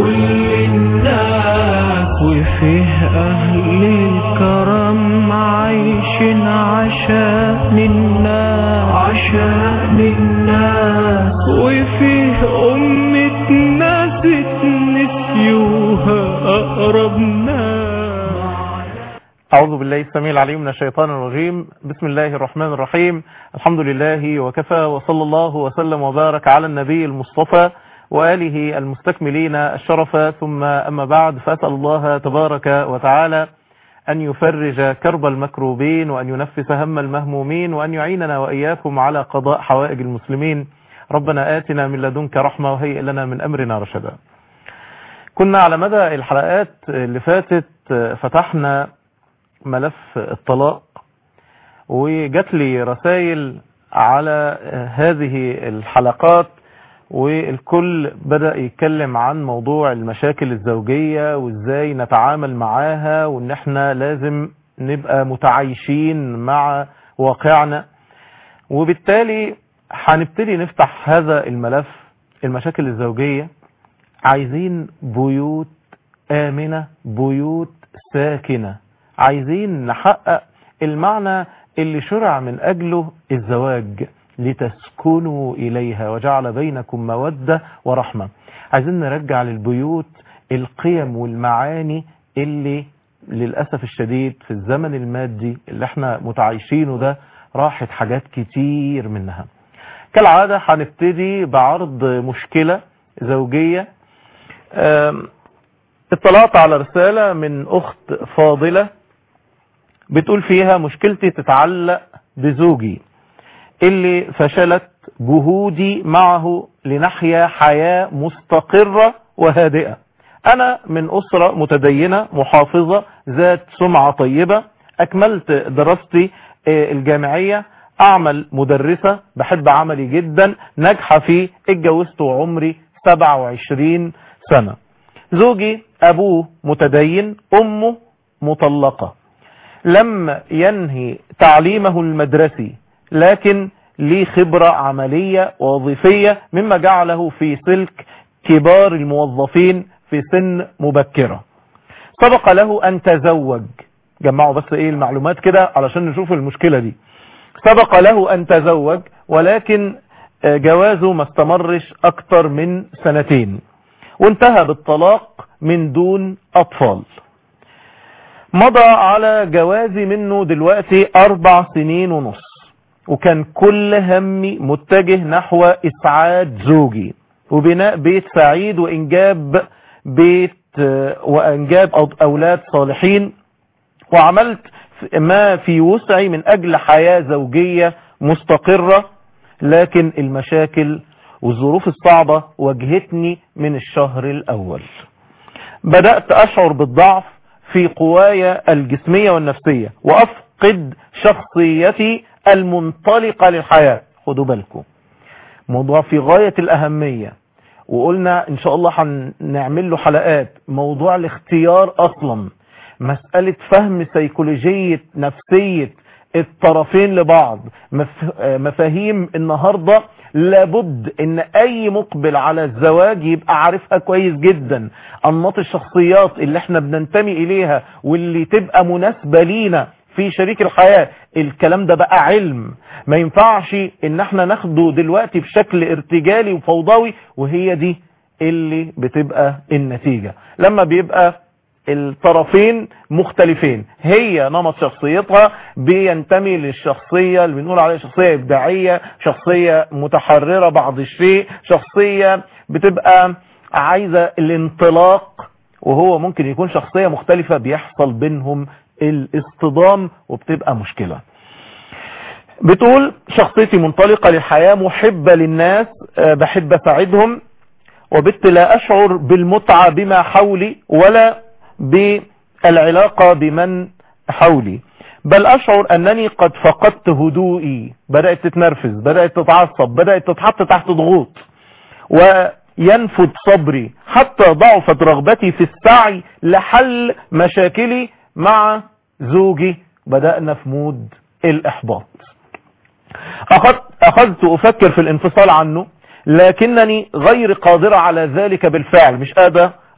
كل الناس وفيه أهل الكرم عايشين عشان الناس عشان الناس وفيه أمة ناس نسيوها أقرب ناس أعوذ بالله السميع العليم من الشيطان الرجيم بسم الله الرحمن الرحيم الحمد لله وكفى وصلى الله وسلم وبارك على النبي المصطفى وآله المستكملين الشرف ثم أما بعد فأسأل الله تبارك وتعالى أن يفرج كرب المكروبين وأن ينفس هم المهمومين وأن يعيننا وإياكم على قضاء حوائج المسلمين ربنا آتنا من لدنك رحمة وهيئ لنا من أمرنا رشدا كنا على مدى الحلقات اللي فاتت فتحنا ملف الطلاق وجات لي رسائل على هذه الحلقات والكل بدأ يتكلم عن موضوع المشاكل الزوجية وازاي نتعامل معاها وان احنا لازم نبقى متعايشين مع واقعنا وبالتالي هنبتدي نفتح هذا الملف المشاكل الزوجية عايزين بيوت آمنة بيوت ساكنة عايزين نحقق المعنى اللي شرع من أجله الزواج لتسكنوا إليها وجعل بينكم مودة ورحمة عايزين نرجع للبيوت القيم والمعاني اللي للأسف الشديد في الزمن المادي اللي احنا متعايشينه ده راحت حاجات كتير منها كالعادة هنبتدي بعرض مشكلة زوجية اطلعت على رسالة من أخت فاضلة بتقول فيها مشكلتي تتعلق بزوجي اللي فشلت جهودي معه لنحيا حياة مستقرة وهادئة أنا من أسرة متدينة محافظة ذات سمعة طيبة أكملت دراستي الجامعية أعمل مدرسة بحب عملي جدا ناجحة فيه اتجوزت وعمري 27 سنة زوجي أبوه متدين أمه مطلقة لم ينهي تعليمه المدرسي لكن ليه خبرة عملية ووظيفية مما جعله في سلك كبار الموظفين في سن مبكرة سبق له أن تزوج جمعوا بس ايه المعلومات كده علشان نشوف المشكلة دي سبق له أن تزوج ولكن جوازه ما استمرش أكتر من سنتين وانتهى بالطلاق من دون أطفال مضى على جوازي منه دلوقتي أربع سنين ونص وكان كل همي متجه نحو إسعاد زوجي وبناء بيت سعيد وإنجاب بيت وإنجاب أولاد صالحين وعملت ما في وسعي من أجل حياة زوجية مستقرة لكن المشاكل والظروف الصعبة واجهتني من الشهر الأول بدأت أشعر بالضعف في قوايا الجسمية والنفسية وأفقد شخصيتي المنطلقة للحياة خدوا بالكم موضوع في غاية الأهمية وقلنا إن شاء الله هنعمل له حلقات موضوع الاختيار أصلا مسألة فهم سيكولوجية نفسية الطرفين لبعض مفاهيم النهاردة لابد ان اي مقبل على الزواج يبقى عارفها كويس جدا انماط الشخصيات اللي احنا بننتمي اليها واللي تبقى مناسبة لينا في شريك الحياة الكلام ده بقى علم ما ينفعش ان احنا ناخده دلوقتي بشكل ارتجالي وفوضوي وهي دي اللي بتبقى النتيجة لما بيبقى الطرفين مختلفين هي نمط شخصيتها بينتمي للشخصية اللي بنقول عليها شخصية إبداعية شخصية متحررة بعض الشيء شخصية بتبقى عايزة الانطلاق وهو ممكن يكون شخصية مختلفة بيحصل بينهم الاصطدام وبتبقى مشكلة بتقول شخصيتي منطلقة للحياة محبة للناس بحب أساعدهم وبالت لا أشعر بالمتعة بما حولي ولا بالعلاقة بمن حولي بل أشعر أنني قد فقدت هدوئي بدأت تتنرفز بدأت تتعصب بدأت تتحط تحت ضغوط وينفد صبري حتى ضعفت رغبتي في السعي لحل مشاكلي مع زوجي بدأنا في مود الإحباط أخذت, أخذت أفكر في الانفصال عنه لكنني غير قادرة على ذلك بالفعل مش قادرة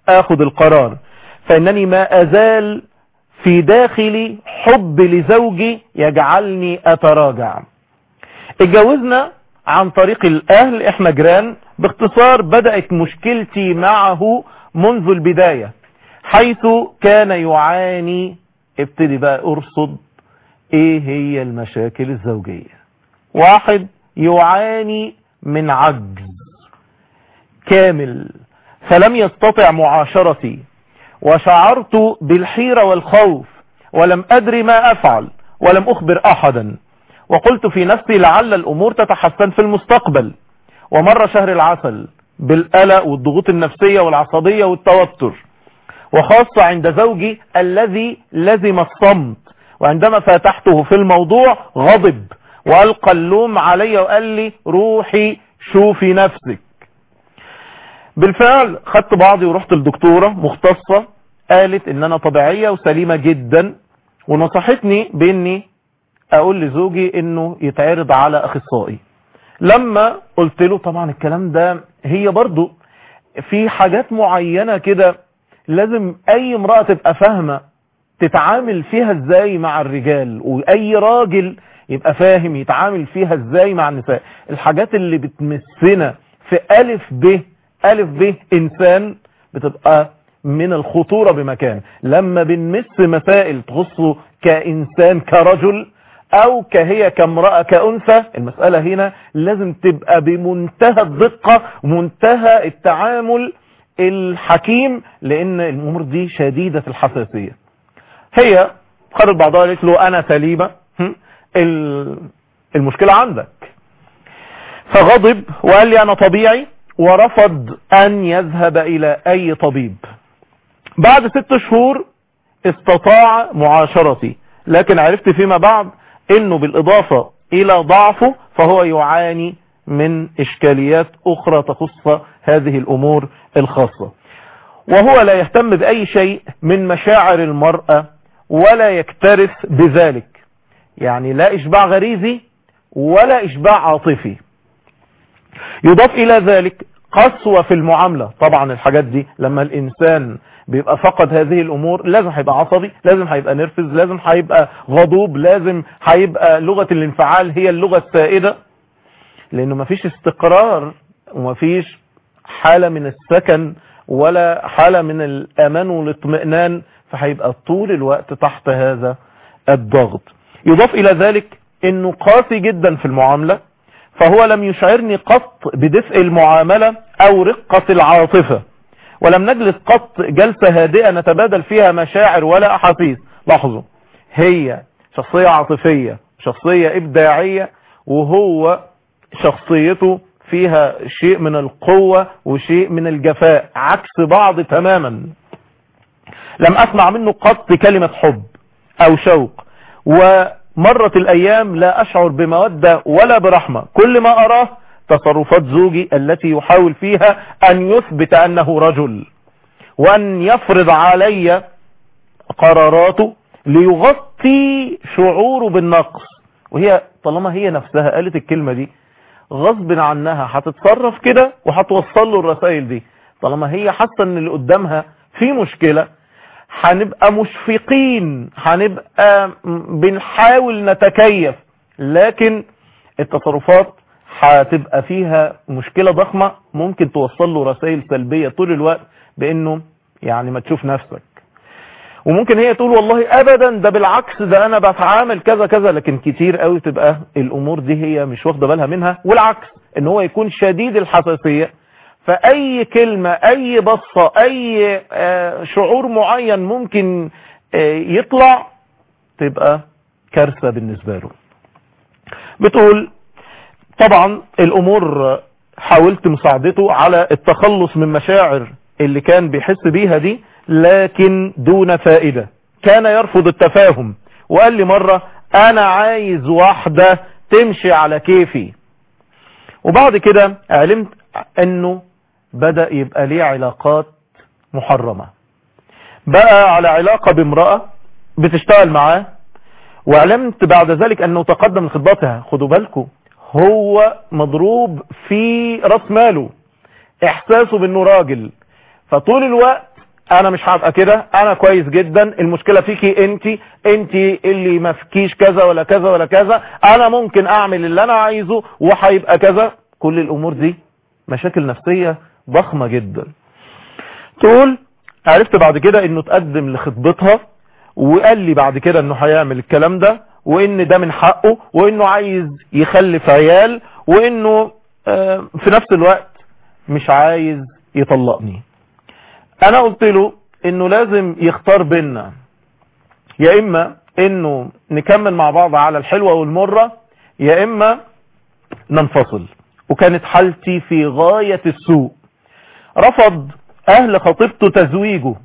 اخد القرار فانني ما ازال في داخلي حب لزوجي يجعلني اتراجع اتجوزنا عن طريق الاهل احنا جيران باختصار بدأت مشكلتي معه منذ البداية حيث كان يعاني ابتدي بقى ارصد ايه هي المشاكل الزوجية واحد يعاني من عجز كامل فلم يستطع معاشرتي وشعرت بالحيرة والخوف ولم أدري ما أفعل ولم أخبر أحدا وقلت في نفسي لعل الأمور تتحسن في المستقبل ومر شهر العسل بالقلق والضغوط النفسية والعصبية والتوتر وخاصة عند زوجي الذي لزم الصمت وعندما فاتحته في الموضوع غضب وألقى اللوم علي وقال لي روحي شوفي نفسك بالفعل خدت بعضي ورحت الدكتورة مختصة قالت ان انا طبيعية وسليمة جدا ونصحتني باني اقول لزوجي انه يتعرض على اخصائي لما قلت له طبعا الكلام ده هي برضو في حاجات معينة كده لازم اي امرأة تبقى فاهمة تتعامل فيها ازاي مع الرجال واي راجل يبقى فاهم يتعامل فيها ازاي مع النساء الحاجات اللي بتمسنا في الف ب الف ب انسان بتبقى من الخطورة بمكان لما بنمس مسائل تخصه كإنسان كرجل او كهي كامرأة كأنثى المسألة هنا لازم تبقى بمنتهى الدقة ومنتهى التعامل الحكيم لان الامور دي شديدة الحساسية هي خرج بعضها قالت له انا سليمة المشكلة عندك فغضب وقال لي انا طبيعي ورفض ان يذهب الى اي طبيب بعد ست شهور استطاع معاشرتي لكن عرفت فيما بعد انه بالاضافة الى ضعفه فهو يعاني من اشكاليات اخرى تخص هذه الامور الخاصة وهو لا يهتم باي شيء من مشاعر المرأة ولا يكترث بذلك يعني لا اشباع غريزي ولا اشباع عاطفي يضاف الى ذلك قسوة في المعاملة طبعا الحاجات دي لما الانسان بيبقى فقد هذه الامور لازم هيبقى عصبي لازم هيبقى نرفز لازم هيبقى غضوب لازم هيبقى لغة الانفعال هي اللغة السائدة لانه مفيش استقرار ومفيش حالة من السكن ولا حالة من الامان والاطمئنان فهيبقى طول الوقت تحت هذا الضغط يضاف الى ذلك انه قاسي جدا في المعاملة فهو لم يشعرني قط بدفء المعاملة او رقة العاطفة ولم نجلس قط جلسة هادئة نتبادل فيها مشاعر ولا احاسيس لاحظوا هي شخصية عاطفية شخصية ابداعية وهو شخصيته فيها شيء من القوة وشيء من الجفاء عكس بعض تماما لم اسمع منه قط كلمة حب او شوق ومرت الايام لا اشعر بمودة ولا برحمة كل ما اراه تصرفات زوجي التي يحاول فيها ان يثبت انه رجل وان يفرض علي قراراته ليغطي شعوره بالنقص وهي طالما هي نفسها قالت الكلمة دي غصب عنها هتتصرف كده وهتوصل له الرسائل دي طالما هي حاسه ان اللي قدامها في مشكلة هنبقى مشفقين هنبقى بنحاول نتكيف لكن التصرفات هتبقى فيها مشكلة ضخمة ممكن توصل له رسائل سلبية طول الوقت بانه يعني ما تشوف نفسك وممكن هي تقول والله ابدا ده بالعكس ده انا بتعامل كذا كذا لكن كتير قوي تبقى الامور دي هي مش واخده بالها منها والعكس ان هو يكون شديد الحساسية فاي كلمة اي بصة اي شعور معين ممكن يطلع تبقى كارثة بالنسبة له بتقول طبعا الامور حاولت مساعدته على التخلص من مشاعر اللي كان بيحس بيها دي لكن دون فائدة كان يرفض التفاهم وقال لي مرة انا عايز واحدة تمشي على كيفي وبعد كده علمت انه بدأ يبقى ليه علاقات محرمة بقى على علاقة بامرأة بتشتغل معاه وعلمت بعد ذلك انه تقدم لخطبتها خدوا بالكم هو مضروب في راس ماله احساسه بانه راجل فطول الوقت انا مش هبقى كده انا كويس جدا المشكلة فيكي انت انت اللي ما فيكيش كذا ولا كذا ولا كذا انا ممكن اعمل اللي انا عايزه وهيبقى كذا كل الامور دي مشاكل نفسية ضخمة جدا تقول عرفت بعد كده انه تقدم لخطبتها وقال لي بعد كده انه هيعمل الكلام ده وان ده من حقه وانه عايز يخلف عيال وانه آه، في نفس الوقت مش عايز يطلقني انا قلت له انه لازم يختار بينا يا اما انه نكمل مع بعض على الحلوة والمرة يا اما ننفصل وكانت حالتي في غاية السوء رفض اهل خطيبته تزويجه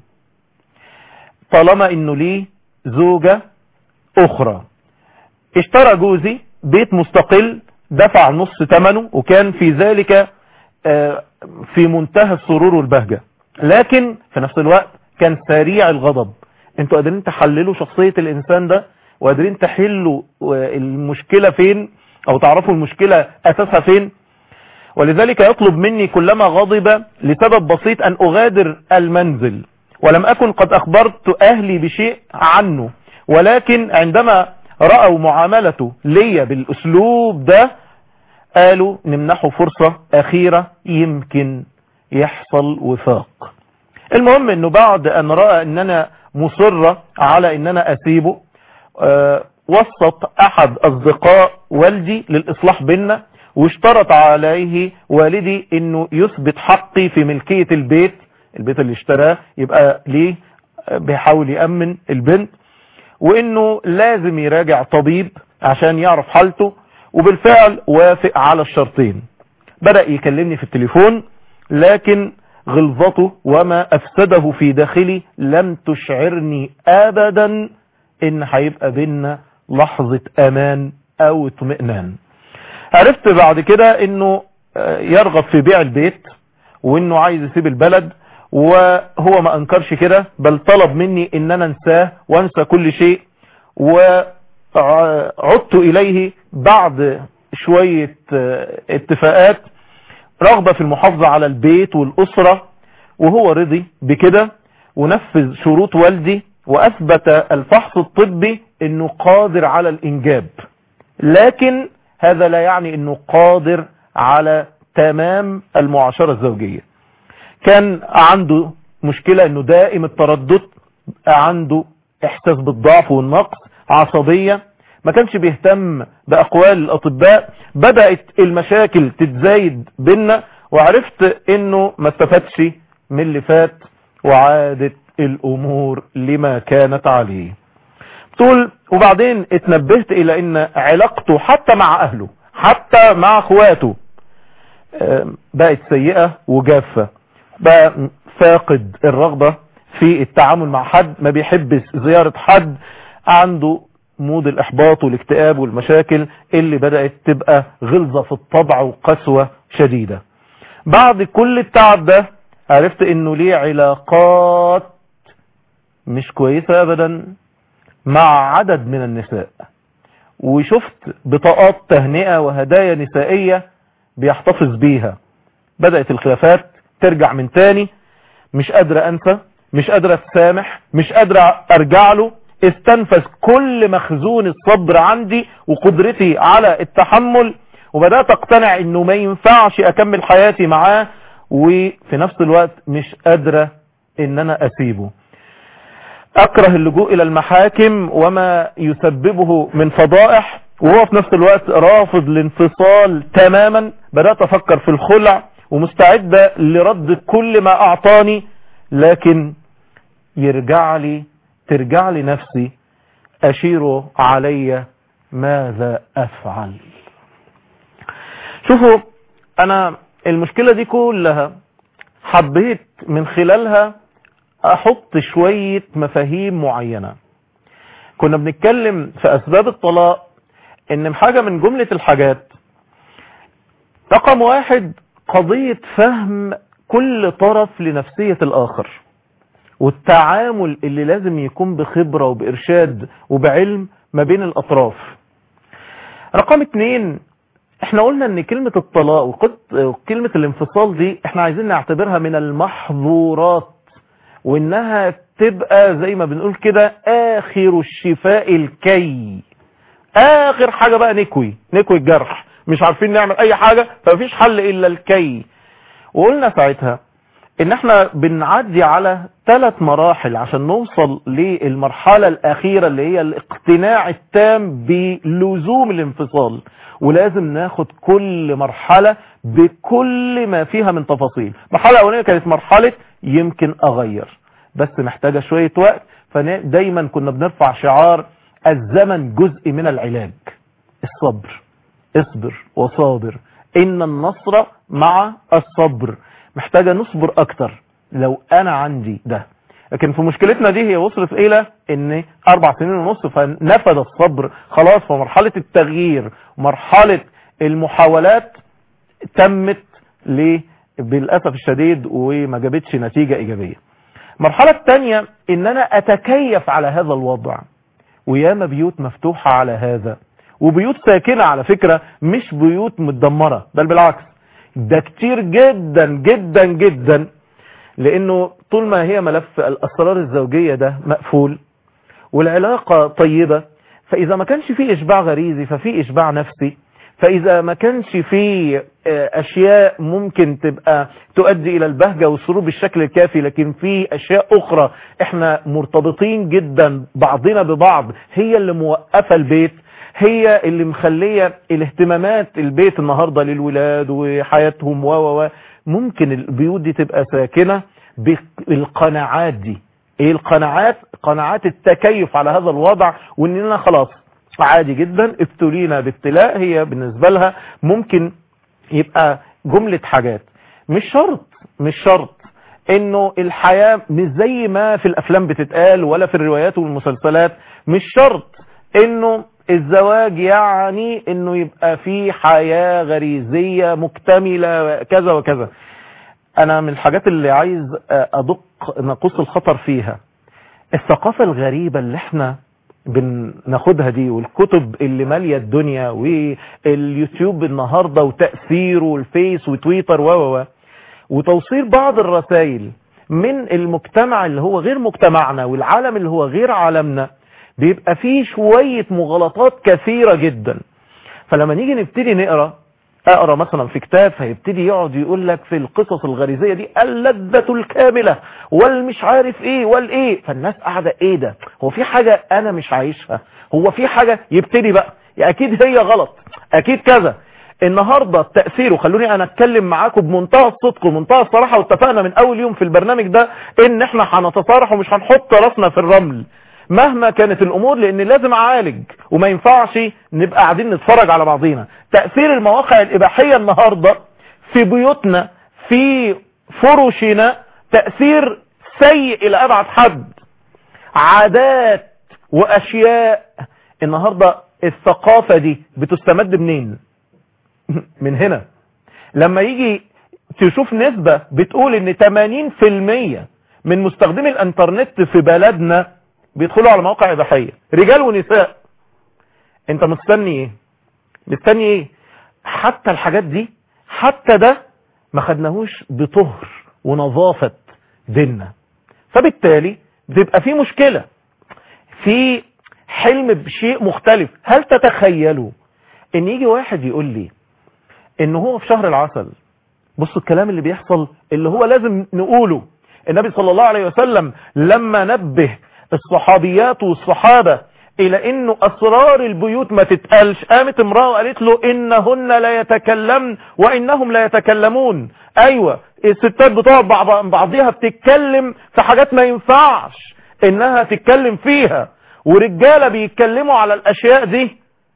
طالما انه ليه زوجة اخرى اشترى جوزي بيت مستقل دفع نص ثمنه وكان في ذلك آه، في منتهى السرور والبهجة لكن في نفس الوقت كان سريع الغضب انتوا قادرين تحللوا شخصية الانسان ده وقادرين تحلوا آه، المشكلة فين او تعرفوا المشكلة اساسها فين ولذلك يطلب مني كلما غضب لسبب بسيط ان اغادر المنزل ولم اكن قد اخبرت اهلي بشيء عنه ولكن عندما رأوا معاملته ليا بالاسلوب ده قالوا نمنحه فرصة اخيرة يمكن يحصل وفاق المهم انه بعد ان رأى ان انا مصرة على ان انا اسيبه آه، وسط احد اصدقاء والدي للاصلاح بيننا واشترط عليه والدي انه يثبت حقي في ملكية البيت البيت اللي اشتراه يبقى ليه آه، بيحاول يأمن البنت وانه لازم يراجع طبيب عشان يعرف حالته وبالفعل وافق على الشرطين بدأ يكلمني في التليفون لكن غلظته وما افسده في داخلي لم تشعرني ابدا ان هيبقى بينا لحظة امان او اطمئنان عرفت بعد كده انه آه، يرغب في بيع البيت وانه عايز يسيب البلد وهو ما انكرش كده بل طلب مني ان انا انساه وانسى كل شيء وعدت اليه بعد شوية آه، اتفاقات رغبة في المحافظة على البيت والاسرة وهو رضي بكده ونفذ شروط والدي واثبت الفحص الطبي انه قادر على الانجاب لكن هذا لا يعني انه قادر على تمام المعاشرة الزوجية كان عنده مشكلة انه دائم التردد عنده احساس بالضعف والنقص عصبية ما كانش بيهتم باقوال الاطباء بدأت المشاكل تتزايد بينا وعرفت انه ما استفادش من اللي فات وعادت الامور لما كانت عليه تقول وبعدين اتنبهت الى ان علاقته حتى مع اهله حتى مع اخواته آم، بقت سيئة وجافة بقى فاقد الرغبة في التعامل مع حد ما بيحبش زيارة حد عنده مود الاحباط والاكتئاب والمشاكل اللي بدأت تبقى غلظة في الطبع وقسوة شديدة بعد كل التعب ده عرفت انه ليه علاقات مش كويسة ابدا مع عدد من النساء وشفت بطاقات تهنئة وهدايا نسائية بيحتفظ بيها بدأت الخلافات ترجع من تاني مش قادرة انسى مش قادرة تسامح مش قادرة ارجع له استنفذ كل مخزون الصبر عندي وقدرتي على التحمل وبدأت اقتنع انه ما ينفعش اكمل حياتي معاه وفي نفس الوقت مش قادرة ان انا اسيبه اكره اللجوء الى المحاكم وما يسببه من فضائح وهو في نفس الوقت رافض الانفصال تماما بدأت افكر في الخلع ومستعدة لرد كل ما اعطاني لكن يرجع لي ترجع لي نفسي اشير علي ماذا افعل شوفوا انا المشكلة دي كلها حبيت من خلالها احط شوية مفاهيم معينة كنا بنتكلم في اسباب الطلاق ان حاجة من جملة الحاجات رقم واحد قضية فهم كل طرف لنفسية الاخر والتعامل اللي لازم يكون بخبرة وبإرشاد وبعلم ما بين الأطراف رقم اتنين احنا قلنا ان كلمة الطلاق وكلمة الانفصال دي احنا عايزين نعتبرها من المحظورات وانها تبقى زي ما بنقول كده اخر الشفاء الكي اخر حاجة بقى نكوي نكوي الجرح مش عارفين نعمل اي حاجة فمفيش حل الا الكي وقلنا ساعتها ان احنا بنعدي على ثلاث مراحل عشان نوصل للمرحلة الاخيرة اللي هي الاقتناع التام بلزوم الانفصال ولازم ناخد كل مرحلة بكل ما فيها من تفاصيل المرحلة الاولانية كانت مرحلة يمكن اغير بس محتاجة شوية وقت فدايما كنا بنرفع شعار الزمن جزء من العلاج الصبر اصبر وصابر ان النصر مع الصبر محتاجة نصبر اكتر لو انا عندي ده لكن في مشكلتنا دي هي وصلت الى ان اربع سنين ونص فنفذ الصبر خلاص فمرحلة التغيير مرحلة المحاولات تمت ليه بالاسف الشديد وما جابتش نتيجة ايجابية المرحلة الثانية ان انا اتكيف على هذا الوضع وياما بيوت مفتوحة على هذا وبيوت ساكنة على فكرة مش بيوت متدمرة بل بالعكس ده كتير جدا جدا جدا لانه طول ما هي ملف الاسرار الزوجية ده مقفول والعلاقة طيبة فاذا ما كانش فيه اشباع غريزي ففي اشباع نفسي فاذا ما كانش فيه اشياء ممكن تبقى تؤدي الى البهجة والسرور بالشكل الكافي لكن في اشياء اخرى احنا مرتبطين جدا بعضنا ببعض هي اللي موقفة البيت هي اللي مخلية الاهتمامات البيت النهاردة للولاد وحياتهم و و ممكن البيوت دي تبقى ساكنة بالقناعات دي ايه القناعات قناعات التكيف على هذا الوضع واننا خلاص عادي جدا ابتلينا بابتلاء هي بالنسبة لها ممكن يبقى جملة حاجات مش شرط مش شرط انه الحياة مش زي ما في الافلام بتتقال ولا في الروايات والمسلسلات مش شرط انه الزواج يعني انه يبقى في حياة غريزية مكتملة كذا وكذا انا من الحاجات اللي عايز ادق نقص الخطر فيها الثقافة الغريبة اللي احنا بناخدها دي والكتب اللي مالية الدنيا واليوتيوب النهاردة وتأثيره والفيس وتويتر و وتوصيل بعض الرسائل من المجتمع اللي هو غير مجتمعنا والعالم اللي هو غير عالمنا بيبقى فيه شوية مغالطات كثيرة جدا فلما نيجي نبتدي نقرأ اقرا مثلا في كتاب فيبتدي يقعد يقول لك في القصص الغريزيه دي اللذه الكامله والمش عارف ايه والايه فالناس قاعده ايه ده هو في حاجه انا مش عايشها هو في حاجه يبتدي بقى اكيد هي غلط اكيد كذا النهاردة التأثير وخلوني انا اتكلم معاكم بمنتهى الصدق ومنتهى الصراحة واتفقنا من اول يوم في البرنامج ده ان احنا هنتصارح ومش هنحط راسنا في الرمل مهما كانت الامور لان لازم اعالج وما ينفعش نبقى قاعدين نتفرج على بعضينا تأثير المواقع الاباحية النهاردة في بيوتنا في فرشنا تأثير سيء الى ابعد حد عادات واشياء النهاردة الثقافة دي بتستمد منين من هنا لما يجي تشوف نسبة بتقول ان 80% من مستخدمي الانترنت في بلدنا بيدخلوا على مواقع اباحيه رجال ونساء انت مستني ايه مستني ايه حتى الحاجات دي حتى ده ما خدناهوش بطهر ونظافة ديننا فبالتالي بتبقى في مشكلة في حلم بشيء مختلف هل تتخيلوا ان يجي واحد يقول لي ان هو في شهر العسل بصوا الكلام اللي بيحصل اللي هو لازم نقوله النبي صلى الله عليه وسلم لما نبه الصحابيات والصحابة الى انه اسرار البيوت ما تتقالش قامت امرأة وقالت له انهن لا يتكلمن وانهم لا يتكلمون ايوه الستات بتقعد بعضيها بتتكلم في حاجات ما ينفعش انها تتكلم فيها ورجالة بيتكلموا على الاشياء دي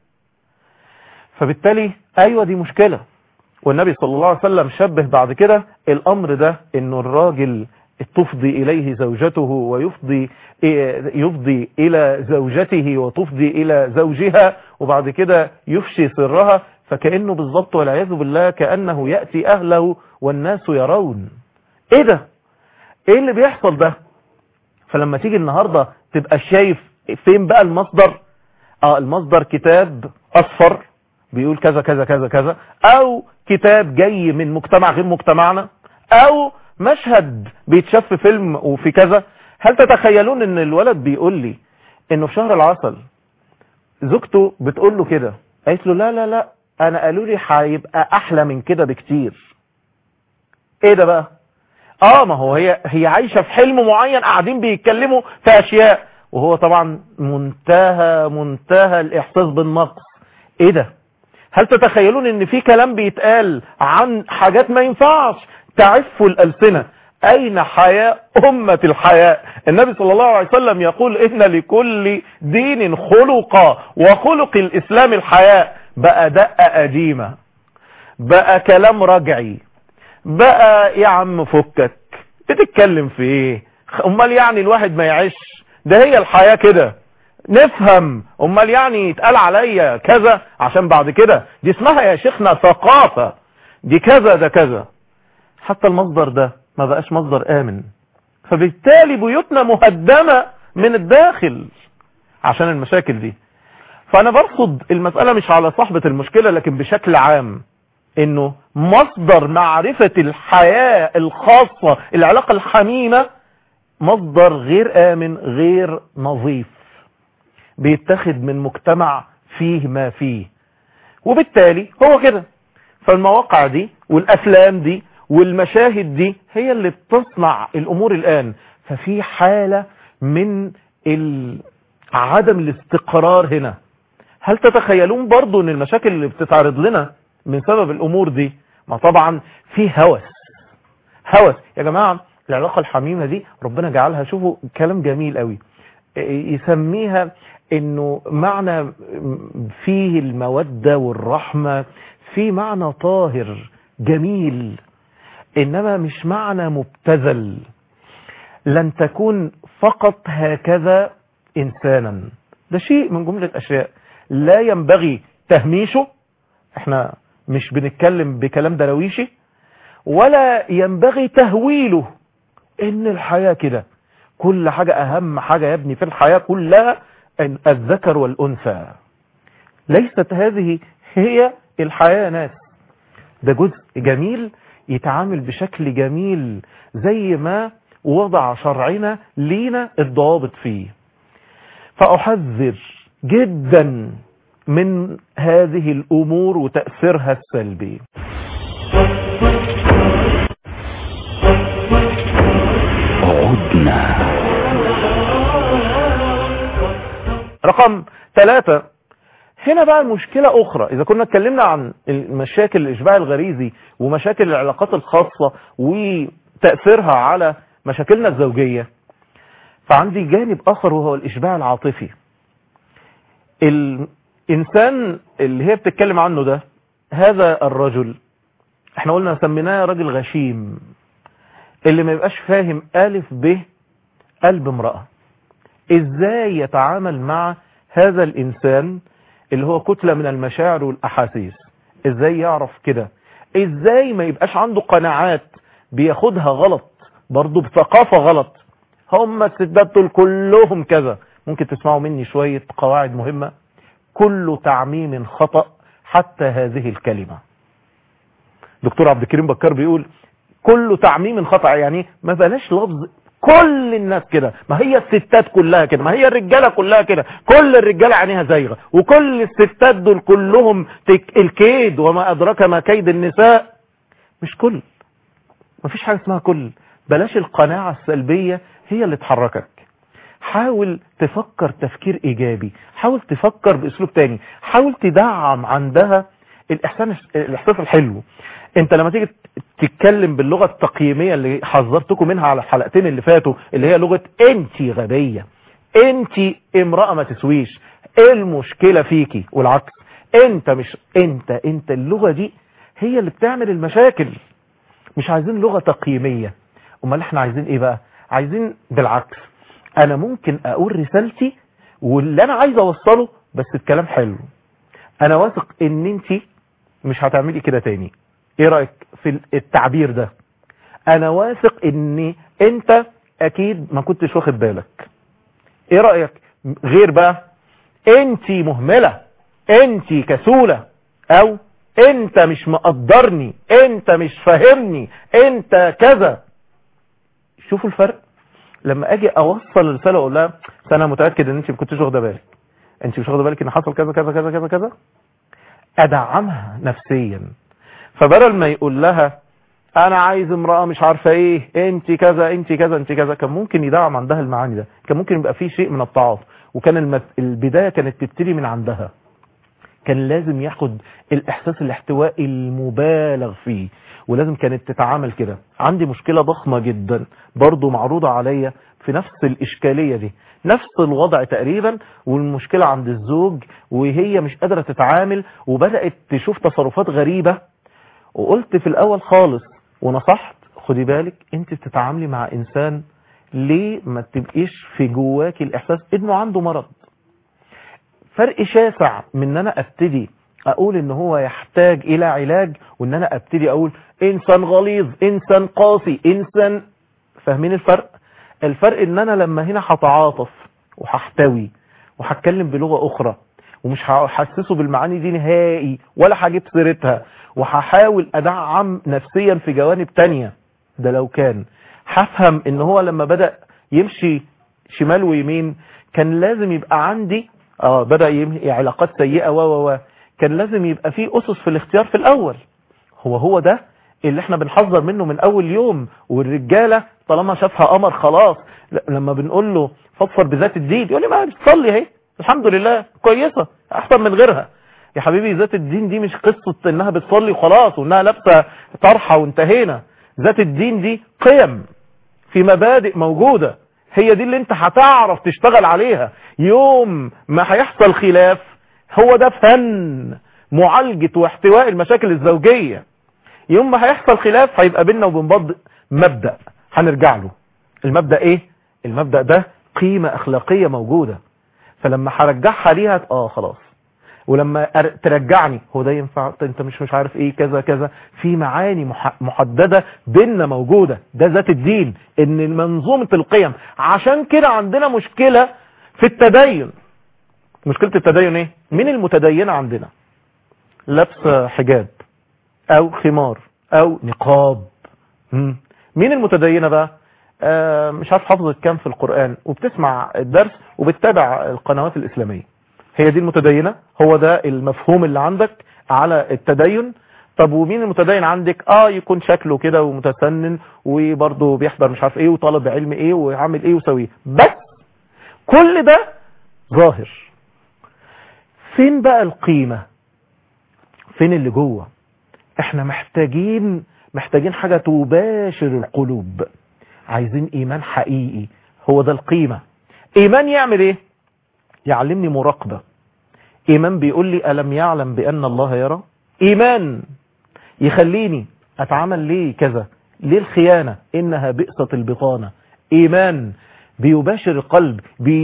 فبالتالي ايوه دي مشكلة والنبي صلى الله عليه وسلم شبه بعد كده الامر ده انه الراجل تفضي إليه زوجته ويفضي يفضي إلى زوجته وتفضي إلى زوجها وبعد كده يفشي سرها فكأنه بالضبط والعياذ بالله كأنه يأتي أهله والناس يرون إيه ده إيه اللي بيحصل ده فلما تيجي النهاردة تبقى شايف فين بقى المصدر آه المصدر كتاب أصفر بيقول كذا كذا كذا كذا أو كتاب جاي من مجتمع غير مجتمعنا أو مشهد بيتشاف في فيلم وفي كذا هل تتخيلون ان الولد بيقول لي انه في شهر العسل زوجته بتقول له كده قالت له لا لا لا انا قالوا لي هيبقى احلى من كده بكتير ايه ده بقى اه ما هو هي هي عايشه في حلم معين قاعدين بيتكلموا في اشياء وهو طبعا منتهى منتهى الاحساس بالنقص ايه ده هل تتخيلون ان في كلام بيتقال عن حاجات ما ينفعش تعف الالسنه اين حياء امه الحياء النبي صلى الله عليه وسلم يقول ان لكل دين خلقا وخلق الاسلام الحياء بقى دقه قديمه بقى كلام رجعي بقى يا عم فكك بتتكلم في ايه امال يعني الواحد ما يعيش ده هي الحياة كده نفهم امال يعني يتقال عليا كذا عشان بعد كده دي اسمها يا شيخنا ثقافة دي كذا ده كذا حتى المصدر ده ما بقاش مصدر امن فبالتالي بيوتنا مهدمة من الداخل عشان المشاكل دي فانا برصد المسألة مش على صاحبة المشكلة لكن بشكل عام انه مصدر معرفة الحياة الخاصة العلاقة الحميمة مصدر غير امن غير نظيف بيتخذ من مجتمع فيه ما فيه وبالتالي هو كده فالمواقع دي والافلام دي والمشاهد دي هي اللي بتصنع الامور الان ففي حالة من عدم الاستقرار هنا هل تتخيلون برضو ان المشاكل اللي بتتعرض لنا من سبب الامور دي ما طبعا في هوس هوس يا جماعة العلاقة الحميمة دي ربنا جعلها شوفوا كلام جميل قوي يسميها انه معنى فيه المودة والرحمة في معنى طاهر جميل انما مش معنى مبتذل لن تكون فقط هكذا انسانا ده شيء من جملة اشياء لا ينبغي تهميشه احنا مش بنتكلم بكلام درويشي ولا ينبغي تهويله ان الحياة كده كل حاجة اهم حاجة يا ابني في الحياة كلها الذكر والانثى ليست هذه هي الحياة يا ناس ده جزء جميل يتعامل بشكل جميل زي ما وضع شرعنا لينا الضوابط فيه فأحذر جدا من هذه الأمور وتأثيرها السلبي عدنا رقم ثلاثة هنا بقى مشكلة أخرى إذا كنا اتكلمنا عن المشاكل الإشباع الغريزي ومشاكل العلاقات الخاصة وتأثيرها على مشاكلنا الزوجية فعندي جانب آخر وهو الإشباع العاطفي الإنسان اللي هي بتتكلم عنه ده هذا الرجل احنا قلنا سميناه راجل غشيم اللي ما يبقاش فاهم ألف ب قلب امرأة ازاي يتعامل مع هذا الإنسان اللي هو كتلة من المشاعر والأحاسيس ازاي يعرف كده ازاي ما يبقاش عنده قناعات بياخدها غلط برضه بثقافة غلط هم الستات دول كلهم كذا ممكن تسمعوا مني شوية قواعد مهمة كل تعميم خطأ حتى هذه الكلمة دكتور عبد الكريم بكار بيقول كل تعميم خطأ يعني ما بلاش لفظ كل الناس كده ما هي الستات كلها كده ما هي الرجالة كلها كده كل الرجالة عينيها زايغة وكل الستات دول كلهم تك الكيد وما أدرك ما كيد النساء مش كل ما فيش حاجة اسمها كل بلاش القناعة السلبية هي اللي تحركك حاول تفكر تفكير ايجابي حاول تفكر باسلوب تاني حاول تدعم عندها الاحسان الاحساس الحلو انت لما تيجي تتكلم باللغة التقييمية اللي حذرتكم منها على الحلقتين اللي فاتوا اللي هي لغة انت غبية انت امرأة ما تسويش ايه المشكلة فيكي والعكس انت مش انت انت اللغة دي هي اللي بتعمل المشاكل مش عايزين لغة تقييمية امال احنا عايزين ايه بقى عايزين بالعكس انا ممكن اقول رسالتي واللي انا عايز اوصله بس الكلام حلو انا واثق ان انت مش هتعملي كده تاني ايه رأيك في التعبير ده انا واثق ان انت اكيد ما كنتش واخد بالك ايه رأيك غير بقى انت مهملة انت كسولة او انت مش مقدرني انت مش فاهمني انت كذا شوفوا الفرق لما اجي اوصل الرساله اقول لها "بس انا متاكد ان انت ما كنتش واخده بالك انت مش واخده بالك ان حصل كذا كذا كذا كذا كذا ادعمها نفسيا فبدل ما يقول لها انا عايز امراه مش عارفه ايه انت كذا انت كذا انت كذا كان ممكن يدعم عندها المعاني ده كان ممكن يبقى فيه شيء من التعاطف وكان المت... البدايه كانت تبتدي من عندها كان لازم ياخد الاحساس الاحتوائي المبالغ فيه ولازم كانت تتعامل كده عندي مشكلة ضخمة جدا برضو معروضة عليا في نفس الإشكالية دي نفس الوضع تقريبا والمشكلة عند الزوج وهي مش قادرة تتعامل وبدأت تشوف تصرفات غريبة وقلت في الأول خالص ونصحت خدي بالك انت بتتعاملي مع إنسان ليه ما تبقيش في جواكي الإحساس إنه عنده مرض فرق شاسع من ان انا ابتدي اقول ان هو يحتاج الى علاج وان انا ابتدي اقول انسان غليظ انسان قاسي انسان فاهمين الفرق الفرق ان انا لما هنا هتعاطف وهحتوي وهتكلم بلغة اخرى ومش هحسسه بالمعاني دي نهائي ولا هجيب سيرتها وهحاول ادعم نفسيا في جوانب تانية ده لو كان هفهم ان هو لما بدأ يمشي شمال ويمين كان لازم يبقى عندي اه بدأ يمهي علاقات سيئة و و و كان لازم يبقى فيه أسس في الاختيار في الأول هو هو ده اللي احنا بنحذر منه من أول يوم والرجالة طالما شافها قمر خلاص ل- لما بنقول له فضفر بذات الدين يقول لي ما بتصلي اهي الحمد لله كويسة أحسن من غيرها يا حبيبي ذات الدين دي مش قصة انها بتصلي وخلاص وانها لابسة طرحة وانتهينا ذات الدين دي قيم في مبادئ موجودة هي دي اللي انت هتعرف تشتغل عليها يوم ما هيحصل خلاف هو ده فن معالجة واحتواء المشاكل الزوجية يوم ما هيحصل خلاف هيبقى بيننا وبين بعض مبدأ هنرجع له المبدأ ايه المبدأ ده قيمة اخلاقية موجودة فلما هرجعها ليها اه خلاص ولما أر- ترجعني هو ده ينفع انت مش مش عارف ايه كذا كذا في معاني مح- محددة بيننا موجودة ده ذات الدين ان منظومة القيم عشان كده عندنا مشكلة في التدين مشكلة التدين ايه مين المتدينة عندنا لابسه حجاب او خمار او نقاب مم. مين المتدينة بقى آه مش عارف حافظة كام في القرآن وبتسمع الدرس وبتتابع القنوات الإسلامية هي دي المتدينة هو ده المفهوم اللي عندك على التدين طب ومين المتدين عندك اه يكون شكله كده ومتسنن وبرضه بيحضر مش عارف ايه وطالب علم ايه وعامل ايه وسويه بس كل ده ظاهر فين بقى القيمة فين اللي جوه احنا محتاجين محتاجين حاجة تباشر القلوب عايزين ايمان حقيقي هو ده القيمة ايمان يعمل ايه يعلمني مراقبة ايمان بيقول لي الم يعلم بان الله يرى ايمان يخليني اتعامل ليه كذا ليه الخيانة انها بئسة البطانة ايمان بيباشر القلب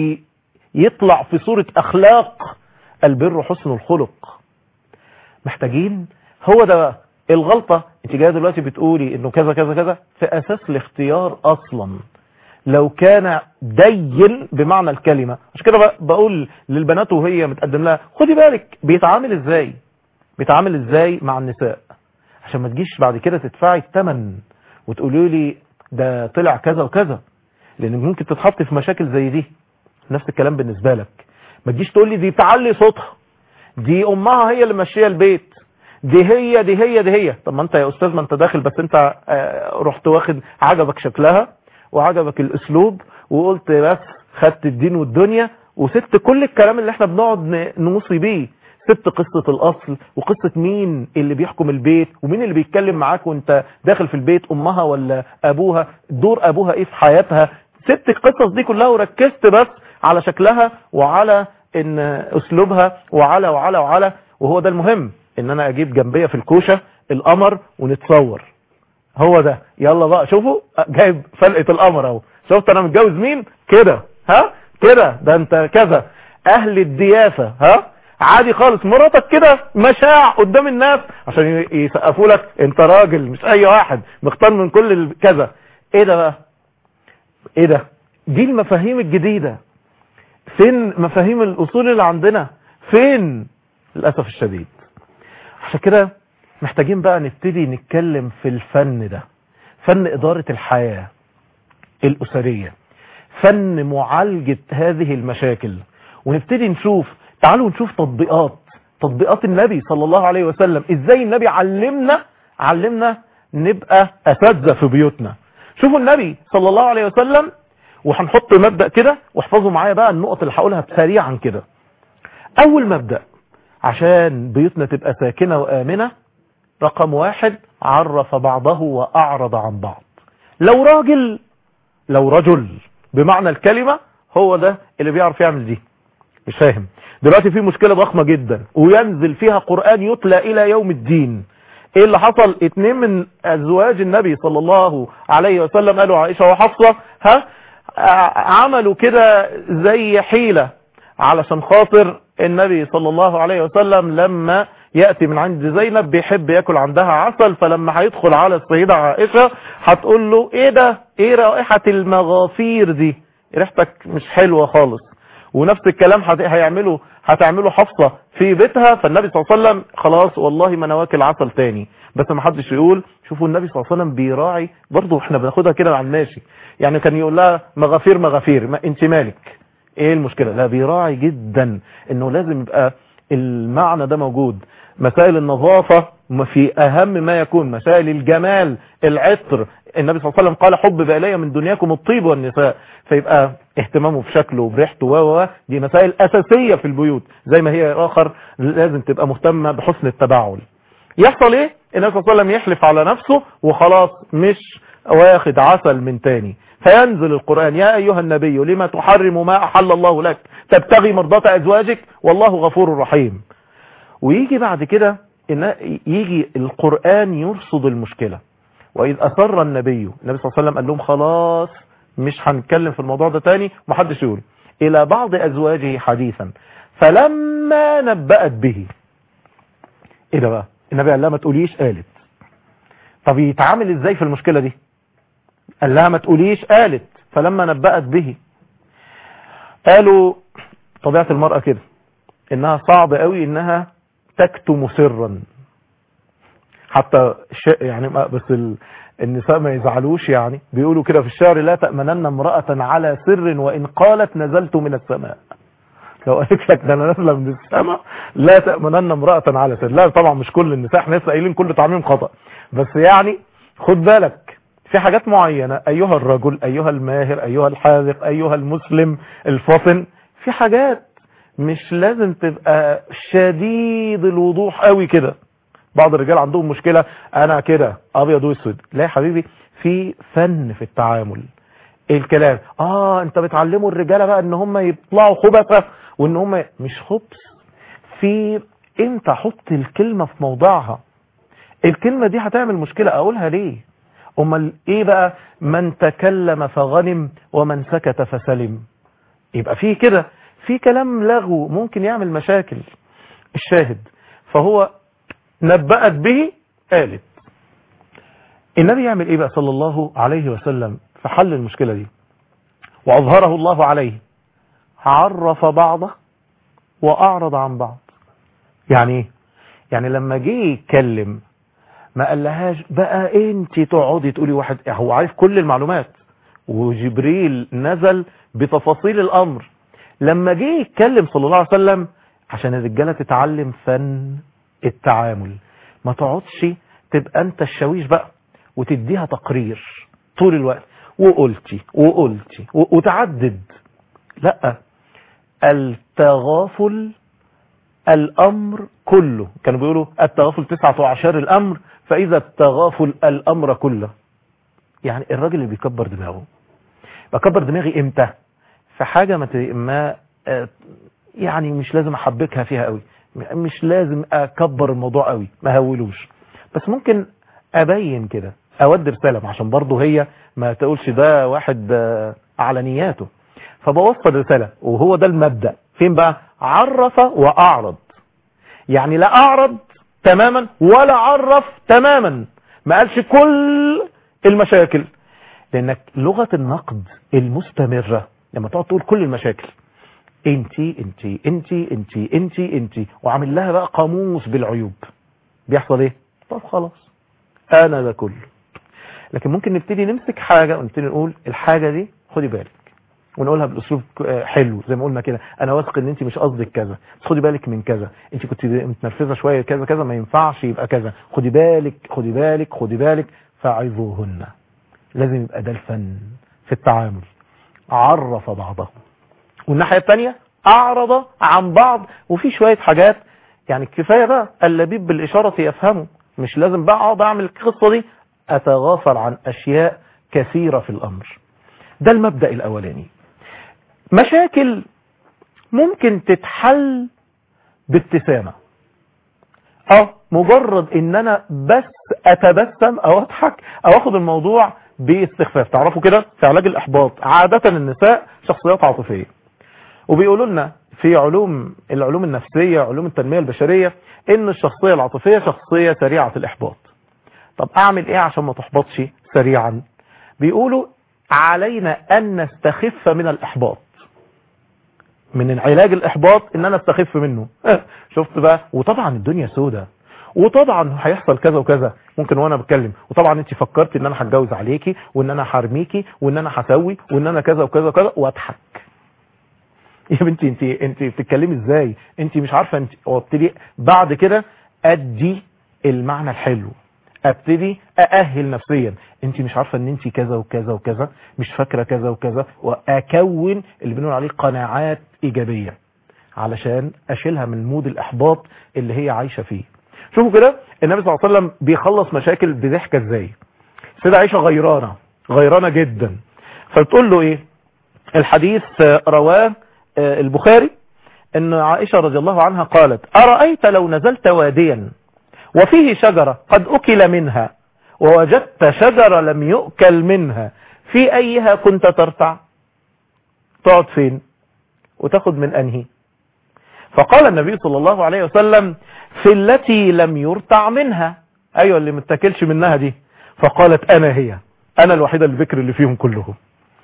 بيطلع في صورة اخلاق البر حسن الخلق محتاجين هو ده بقى. الغلطة انت جايه دلوقتي بتقولي انه كذا كذا كذا في اساس الاختيار اصلا لو كان دين بمعنى الكلمة عشان كده بق- بقول للبنات وهي متقدم لها خدي بالك بيتعامل ازاي بيتعامل ازاي مع النساء عشان ما تجيش بعد كده تدفعي الثمن وتقولي لي ده طلع كذا وكذا لان ممكن تتحط في مشاكل زي دي نفس الكلام بالنسبة لك ما تجيش تقول لي دي تعلي صوتها دي امها هي اللي ماشيه البيت دي هي دي هي دي هي طب ما انت يا استاذ ما انت داخل بس انت آه، رحت واخد عجبك شكلها وعجبك الاسلوب وقلت بس خدت الدين والدنيا وسبت كل الكلام اللي احنا بنقعد ن- نوصي بيه سبت قصة الاصل وقصة مين اللي بيحكم البيت ومين اللي بيتكلم معاك وانت داخل في البيت امها ولا ابوها دور ابوها ايه في حياتها سبت القصص دي كلها وركزت بس على شكلها وعلى ان اسلوبها وعلى وعلى وعلى وهو ده المهم ان انا اجيب جنبية في الكوشة القمر ونتصور هو ده يلا بقى شوفوا جايب فلقة القمر اهو شفت انا متجوز مين كده ها كده ده انت كذا اهل الديافة ها عادي خالص مراتك كده مشاع قدام الناس عشان ي- يسقفوا لك انت راجل مش اي واحد مختار من كل ال- كذا ايه ده بقى ايه ده دي المفاهيم الجديدة فين مفاهيم الاصول اللي عندنا فين للأسف الشديد عشان كده محتاجين بقى نبتدي نتكلم في الفن ده فن إدارة الحياة الأسرية فن معالجة هذه المشاكل ونبتدي نشوف تعالوا نشوف تطبيقات تطبيقات النبي صلى الله عليه وسلم ازاي النبي علمنا علمنا نبقى اساتذه في بيوتنا شوفوا النبي صلى الله عليه وسلم وهنحط مبدأ كده واحفظوا معايا بقى النقط اللي هقولها سريعا كده اول مبدأ عشان بيوتنا تبقى ساكنة وآمنة رقم واحد عرف بعضه وأعرض عن بعض لو راجل لو رجل بمعنى الكلمة هو ده اللي بيعرف يعمل دي مش فاهم دلوقتي في مشكلة ضخمة جدا وينزل فيها قرآن يتلى إلى يوم الدين ايه اللي حصل اتنين من ازواج النبي صلى الله عليه وسلم قالوا عائشة وحفصة ها عملوا كده زي حيلة علشان خاطر النبي صلى الله عليه وسلم لما يأتي من عند زينب بيحب ياكل عندها عسل فلما هيدخل على السيدة عائشة هتقول له ايه ده ايه رائحة المغافير دي ريحتك مش حلوة خالص ونفس الكلام هيعملوا هتعمله حفصة في بيتها فالنبي صلى الله عليه وسلم خلاص والله ما انا واكل عسل تاني بس ما حدش يقول شوفوا النبي صلى الله عليه وسلم بيراعي برضه احنا بناخدها كده على الماشي يعني كان يقول لها مغافير مغافير ما انت مالك ايه المشكلة لا بيراعي جدا انه لازم يبقى المعنى ده موجود مسائل النظافة في اهم ما يكون مسائل الجمال العطر النبي صلى الله عليه وسلم قال حب إلي من دنياكم الطيب والنساء فيبقى اهتمامه بشكله وبريحته و دي مسائل أساسية في البيوت زي ما هي آخر لازم تبقى مهتمة بحسن التباعل يحصل ايه النبي صلى الله عليه وسلم يحلف على نفسه وخلاص مش واخد عسل من تاني فينزل القرآن يا أيها النبي لما تحرم ما أحل الله لك تبتغي مرضات أزواجك والله غفور رحيم ويجي بعد كده إن يجي القرآن يرصد المشكلة وإذ أسر النبي النبي صلى الله عليه وسلم قال لهم خلاص مش هنتكلم في الموضوع ده تاني محدش يقول إلى بعض أزواجه حديثا فلما نبأت به إيه ده بقى النبي قال لها ما تقوليش قالت طب يتعامل إزاي في المشكلة دي قال لها ما تقوليش قالت فلما نبأت به قالوا طبيعة المرأة كده إنها صعب قوي إنها تكتم سرا حتى يعني بس النساء ما يزعلوش يعني بيقولوا كده في الشعر لا تأمنن امرأة على سر وإن قالت نزلت من السماء لو قالت لك ده انا نازله من السماء لا تأمنن امرأة على سر لا طبعا مش كل النساء احنا لسه قايلين كل تعميم خطأ بس يعني خد بالك في حاجات معينة ايها الرجل ايها الماهر ايها الحاذق ايها المسلم الفاطن في حاجات مش لازم تبقى شديد الوضوح قوي كده بعض الرجال عندهم مشكلة انا كده ابيض واسود لا يا حبيبي في فن في التعامل الكلام اه انت بتعلموا الرجالة بقى ان هم يطلعوا خبثة وان هم مش خبث في امتى حط الكلمة في موضعها الكلمة دي هتعمل مشكلة اقولها ليه امال ايه بقى من تكلم فغنم ومن سكت فسلم يبقى في كده في كلام لغو ممكن يعمل مشاكل الشاهد فهو نبأت به قالت النبي يعمل ايه بقى صلى الله عليه وسلم في حل المشكلة دي وأظهره الله عليه عرف بعضه وأعرض عن بعض يعني ايه يعني لما جه يتكلم ما قالهاش بقى انت تقعدي تقولي واحد هو عارف كل المعلومات وجبريل نزل بتفاصيل الامر لما جه يتكلم صلى الله عليه وسلم عشان الرجاله تتعلم فن التعامل ما تقعدش تبقى انت الشاويش بقى وتديها تقرير طول الوقت وقلتي وقلتي وتعدد لا التغافل الامر كله كانوا بيقولوا التغافل تسعة وعشر الامر فاذا التغافل الامر كله يعني الراجل اللي بيكبر دماغه بكبر دماغي امتى في حاجة ما, ما يعني مش لازم احبكها فيها قوي مش لازم اكبر الموضوع قوي ما هولوش بس ممكن ابين كده اود رسالة عشان برضه هي ما تقولش ده واحد على نياته فبوصل رسالة وهو ده المبدأ فين بقى عرف واعرض يعني لا اعرض تماما ولا عرف تماما ما قالش كل المشاكل لانك لغة النقد المستمرة لما تقعد تقول كل المشاكل انتي انتي انتي انتي انتي انتي وعامل لها بقى قاموس بالعيوب بيحصل ايه طب خلاص انا ده كله لكن ممكن نبتدي نمسك حاجة ونبتدي نقول الحاجة دي خدي بالك ونقولها باسلوب ك- حلو زي ما قلنا كده انا واثق ان انت مش قصدك كذا بس خدي بالك من كذا انت كنت متنرفزه شويه كذا كذا ما ينفعش يبقى كذا خدي بالك خدي بالك خدي بالك فعظوهن لازم يبقى ده الفن في التعامل عرف بعضه والناحيه الثانيه اعرض عن بعض وفي شويه حاجات يعني كفايه بقى اللبيب بالاشاره يفهمه مش لازم بقى اقعد اعمل القصه دي اتغافل عن اشياء كثيره في الامر ده المبدا الاولاني مشاكل ممكن تتحل بابتسامة اه مجرد ان انا بس اتبسم او اضحك او اخد الموضوع باستخفاف تعرفوا كده في علاج الاحباط عادة النساء شخصيات عاطفية وبيقولوا لنا في علوم العلوم النفسية علوم التنمية البشرية ان الشخصية العاطفية شخصية سريعة الاحباط طب اعمل ايه عشان ما تحبطش سريعا بيقولوا علينا ان نستخف من الاحباط من علاج الاحباط ان انا استخف منه شفت بقى وطبعا الدنيا سودة وطبعا هيحصل كذا وكذا ممكن وانا بتكلم وطبعا انت فكرت ان انا هتجوز عليكي وان انا هرميكي وان انا هسوي وان انا كذا وكذا وكذا واضحك يا بنتي انت انت بتتكلمي ازاي انت مش عارفه انت وابتدي بعد كده ادي المعنى الحلو ابتدي ااهل نفسيا انت مش عارفه ان انت كذا وكذا وكذا مش فاكره كذا وكذا واكون اللي بنقول عليه قناعات ايجابيه علشان اشيلها من مود الاحباط اللي هي عايشه فيه شوفوا كده النبي صلى الله عليه وسلم بيخلص مشاكل بضحكه ازاي سيدة عائشه غيرانه غيرانه جدا فبتقول له ايه الحديث رواه البخاري ان عائشه رضي الله عنها قالت ارايت لو نزلت واديا وفيه شجرة قد أكل منها ووجدت شجرة لم يؤكل منها في أيها كنت ترتع تقعد فين وتاخد من أنهي فقال النبي صلى الله عليه وسلم في التي لم يرتع منها أيوة اللي متاكلش منها دي فقالت أنا هي أنا الوحيدة البكر اللي فيهم كلهم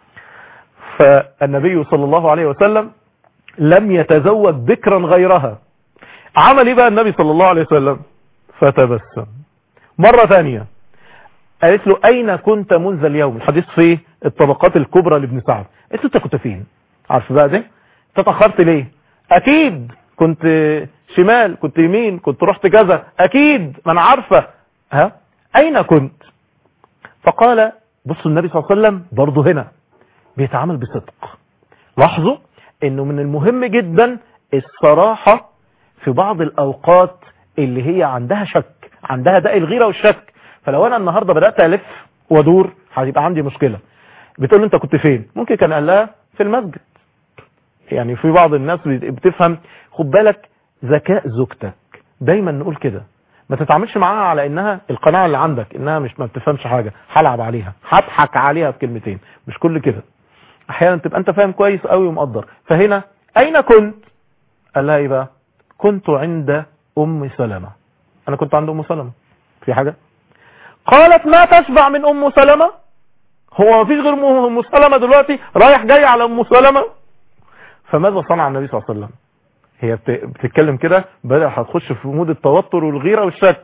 فالنبي صلى الله عليه وسلم لم يتزوج بكرا غيرها عمل ايه بقى النبي صلى الله عليه وسلم فتبسم مرة ثانية قالت له أين كنت منذ اليوم الحديث في الطبقات الكبرى لابن سعد قالت له أنت كنت فين عارف بقى ده تتأخرت ليه أكيد كنت شمال كنت يمين كنت رحت كذا أكيد ما أنا عارفة ها أين كنت فقال بصوا النبي صلى الله عليه وسلم برضه هنا بيتعامل بصدق لاحظوا انه من المهم جدا الصراحة في بعض الاوقات اللي هي عندها شك عندها داء الغيرة والشك فلو انا النهاردة بدأت الف وادور هيبقى عندي مشكلة بتقول له انت كنت فين ممكن كان قال لها في المسجد يعني في بعض الناس بتفهم خد بالك ذكاء زوجتك دايما نقول كده ما تتعاملش معاها على انها القناعة اللي عندك انها مش ما بتفهمش حاجة هلعب عليها هضحك عليها بكلمتين مش كل كده احيانا تبقى انت فاهم كويس قوي ومقدر فهنا اين كنت قال لها ايه بقى كنت عند ام سلمة انا كنت عند ام سلمة في حاجة قالت ما تشبع من ام سلمة هو ما فيش غير ام سلمة دلوقتي رايح جاي على ام سلمة فماذا صنع النبي صلى الله عليه وسلم هي بتتكلم كده بدأ هتخش في مود التوتر والغيرة والشك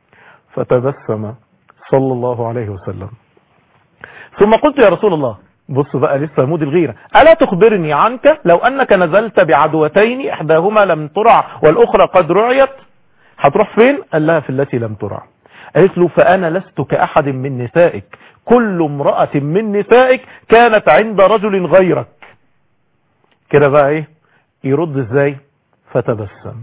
فتبسم صلى الله عليه وسلم ثم قلت يا رسول الله بص بقى لسه مود الغيرة ألا تخبرني عنك لو أنك نزلت بعدوتين إحداهما لم ترع والأخرى قد رعيت هتروح فين قال لها في التي لم ترع قالت له فأنا لست كأحد من نسائك كل امرأة من نسائك كانت عند رجل غيرك كده بقى ايه يرد ازاي فتبسم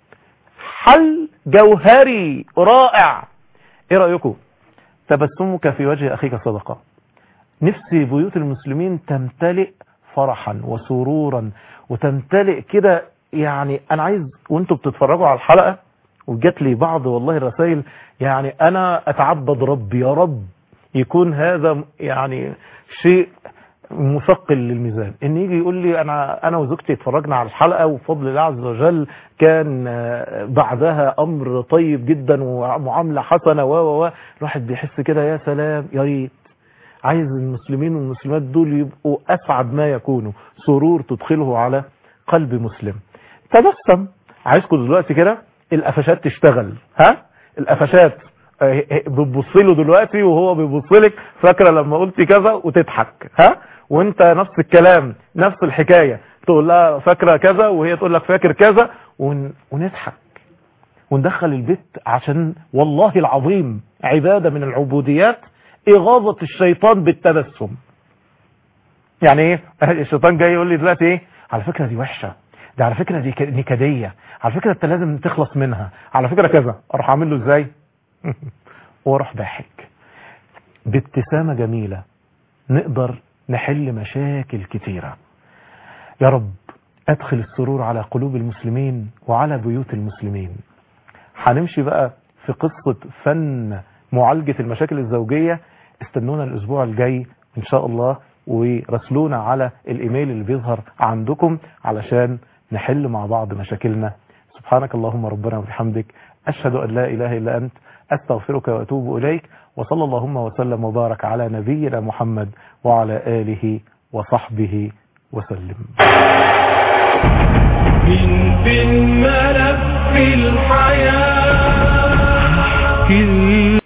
حل جوهري رائع ايه رأيكم تبسمك في وجه اخيك صدقه نفسي بيوت المسلمين تمتلئ فرحا وسرورا وتمتلئ كده يعني انا عايز وانتوا بتتفرجوا على الحلقة وجات لي بعض والله الرسائل يعني انا اتعبد ربي يا رب يكون هذا يعني شيء مثقل للميزان ان يجي يقول لي انا انا وزوجتي اتفرجنا على الحلقه وبفضل الله عز وجل كان بعدها امر طيب جدا ومعامله حسنه و و الواحد بيحس كده يا سلام يا ريت عايز المسلمين والمسلمات دول يبقوا أسعد ما يكونوا سرور تدخله على قلب مسلم تبسم عايزكم دلوقتي كده القفشات تشتغل ها القفشات بتبص له دلوقتي وهو بيبص لك فاكره لما قلتي كذا وتضحك ها وانت نفس الكلام نفس الحكايه تقول لها فاكره كذا وهي تقول لك فاكر كذا ون... ونضحك وندخل البيت عشان والله العظيم عباده من العبوديات اغاظه الشيطان بالتبسم يعني ايه الشيطان جاي يقول لي دلوقتي ايه على فكره دي وحشه دي على فكره دي نكديه على فكره انت لازم تخلص منها على فكره كذا اروح اعمل له ازاي واروح ضاحك بابتسامه جميله نقدر نحل مشاكل كتيره يا رب ادخل السرور على قلوب المسلمين وعلى بيوت المسلمين هنمشي بقى في قصه فن معالجه المشاكل الزوجيه استنونا الاسبوع الجاي ان شاء الله وراسلونا على الايميل اللي بيظهر عندكم علشان نحل مع بعض مشاكلنا سبحانك اللهم ربنا وبحمدك أشهد أن لا إله إلا أنت أستغفرك وأتوب إليك وصلى اللهم وسلم وبارك على نبينا محمد وعلى آله وصحبه وسلم من في الملف الحياة